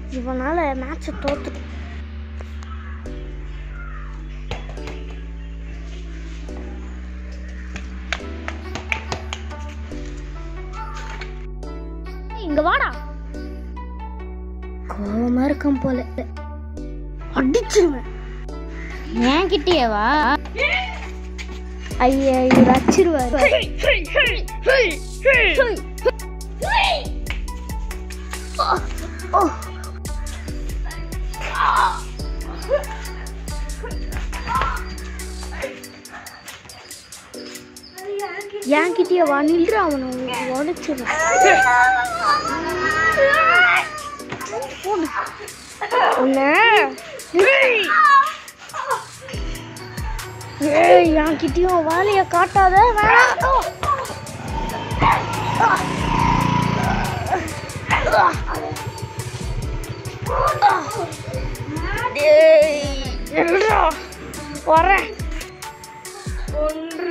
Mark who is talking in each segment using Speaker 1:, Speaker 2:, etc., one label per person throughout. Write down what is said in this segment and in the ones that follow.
Speaker 1: இவனால மேட்சை தோத்து இங்க வாடா கோவமா இருக்கான் போல அடிச்சிருவேன்
Speaker 2: ஏன் கிட்டேவா
Speaker 1: ஐயா இவர் அச்சிருவாரு என்கிட்டயே வா நில்ற அவனை உடச்சிருவேன் உன்னை ஏய் என்கிட்டயும் வாலிய காட்டாத வேணாம் டேய் நில்றா வரேன் ஒன்று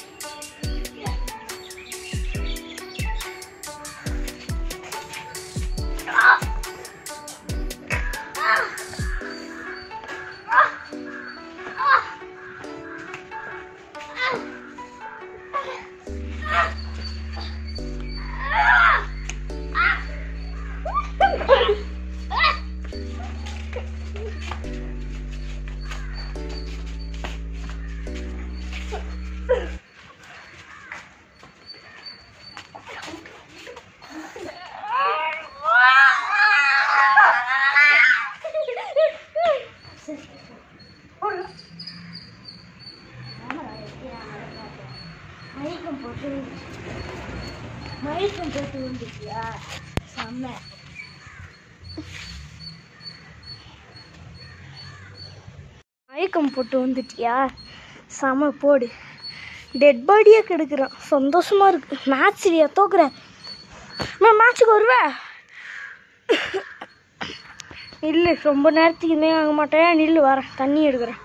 Speaker 1: மயக்கம் போட்டு மயக்கம் போட்டு வந்துட்டியா செம்ம மயக்கம் போட்டு வந்துட்டியா செம போடு டெட் பாடியே கெடுக்குறான் சந்தோஷமா இருக்கு மேட்ச் இல்லையா தோக்குறேன் நான் மேட்ச்சுக்கு வருவேன் இல்லை ரொம்ப நேரத்துக்கு இதே ஆக மாட்டேன் நில்லு வரேன் தண்ணி எடுக்கிறேன்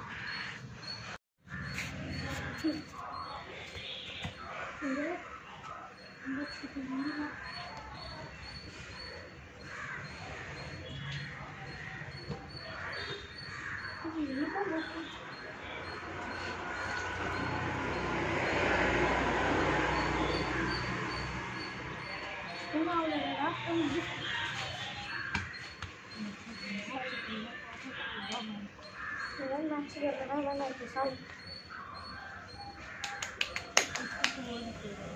Speaker 1: மேட்ச்சுக்கு வரலாம் வேணாம் இருக்கு சாரி